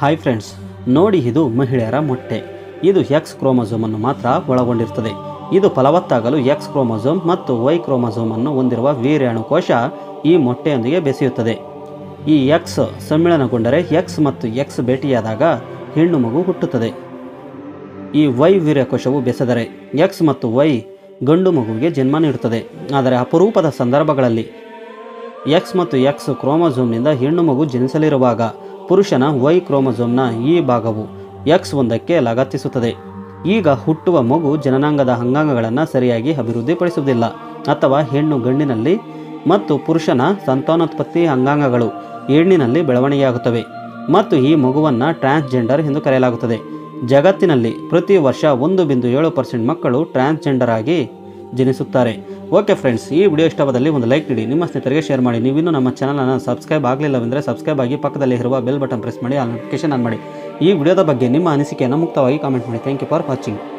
hi friends ನೋಡಿ ಇದು ಮಹಿಳೆಯರ ಮೊಟ್ಟೆ ಇದು ಎಕ್ಸ್ ಕ್ರೋಮೋಸೋಮನ್ನು ಮಾತ್ರ ಒಳಗೊಂಡಿರುತ್ತದೆ ಇದು ಫಲವತ್ತಾಗಲು ಎಕ್ಸ್ ಕ್ರೋಮೋಸೋಮ್ ಮತ್ತು ವೈ ಕ್ರೋಮೋಸೋಮನ್ನು ಹೊಂದಿರುವ ವೀರ್ಯಾಣುಕೋಶ ಈ ಮೊಟ್ಟೆಯೊಂದಿಗೆ ಬೆಸೆಯುತ್ತದೆ ಈ ಎಕ್ಸ್ ಸಮ್ಮಿಳನಗೊಂಡರೆ ಎಕ್ಸ್ ಮತ್ತು ಎಕ್ಸ್ ಭೇಟಿಯಾದಾಗ ಹೆಣ್ಣು ಮಗು ಹುಟ್ಟುತ್ತದೆ ಈ ವೈ ವೀರ್ಯಕೋಶವು ಬೆಸೆದರೆ ಎಕ್ಸ್ ಮತ್ತು ವೈ ಗಂಡು ಮಗುವಿಗೆ ಜನ್ಮ ನೀಡುತ್ತದೆ ಆದರೆ ಅಪರೂಪದ ಸಂದರ್ಭಗಳಲ್ಲಿ ಎಕ್ಸ್ ಮತ್ತು ಎಕ್ಸ್ ಕ್ರೋಮೋಸೋಮ್ನಿಂದ ಹೆಣ್ಣು ಮಗು ಜನಿಸಲಿರುವಾಗ ಪುರುಷನ ವೈ ಕ್ರೋಮೋಸೋಮ್ನ ಈ ಭಾಗವು ಎಕ್ಸ್ ಒಂದಕ್ಕೆ ಲಗತ್ತಿಸುತ್ತದೆ ಈಗ ಹುಟ್ಟುವ ಮಗು ಜನನಾಂಗದ ಅಂಗಾಂಗಗಳನ್ನು ಸರಿಯಾಗಿ ಅಭಿವೃದ್ಧಿಪಡಿಸುವುದಿಲ್ಲ ಅಥವಾ ಹೆಣ್ಣು ಗಂಡಿನಲ್ಲಿ ಮತ್ತು ಪುರುಷನ ಸಂತಾನೋತ್ಪತ್ತಿ ಅಂಗಾಂಗಗಳು ಹೆಣ್ಣಿನಲ್ಲಿ ಬೆಳವಣಿಗೆಯಾಗುತ್ತವೆ ಮತ್ತು ಈ ಮಗುವನ್ನು ಟ್ರಾನ್ಸ್ಜೆಂಡರ್ ಎಂದು ಕರೆಯಲಾಗುತ್ತದೆ ಜಗತ್ತಿನಲ್ಲಿ ಪ್ರತಿ ವರ್ಷ ಒಂದು ಬಿಂದು ಏಳು ಪರ್ಸೆಂಟ್ ಮಕ್ಕಳು ಟ್ರಾನ್ಸ್ಜೆಂಡರ್ ಆಗಿ ಜನಿಸುತ್ತಾರೆ ಓಕೆ ಫ್ರೆಂಡ್ಸ್ ಈ ವಿಡಿಯೋ ಇಷ್ಟವಾದಲ್ಲಿ ಒಂದು ಲೈಕ್ ನೀಡಿ ನಿಮ್ಮ ಸ್ನೇಹಿತರಿಗೆ ಶೇರ್ ಮಾಡಿ ನೀವಿನ್ನೂ ನಮ್ಮ ಚಾನಲನ್ನು ಸಬ್ಸ್ಕ್ರೈಬ್ ಆಗಲಿಲ್ಲವೆಂದರೆ ಸಬ್ಸ್ಕ್ರೈಬ್ ಆಗಿ ಪಕ್ಕದಲ್ಲಿ ಇರುವ ಬೆಲ್ ಬಟನ್ ಪ್ರೆಸ್ ಮಾಡಿ ಆ ನೋಟಿಫಿಕೇಶನ್ ಆನ್ ಮಾಡಿ ಈ ವಿಡಿಯೋದ ಬಗ್ಗೆ ನಿಮ್ಮ ಅನಿಸಿಕೆಯನ್ನು ಮುಕ್ತವಾಗಿ ಕಾಮೆಂಟ್ ಮಾಡಿ ಥ್ಯಾಂಕ್ ಯು ಫಾರ್ ವಾಚಿಂಗ್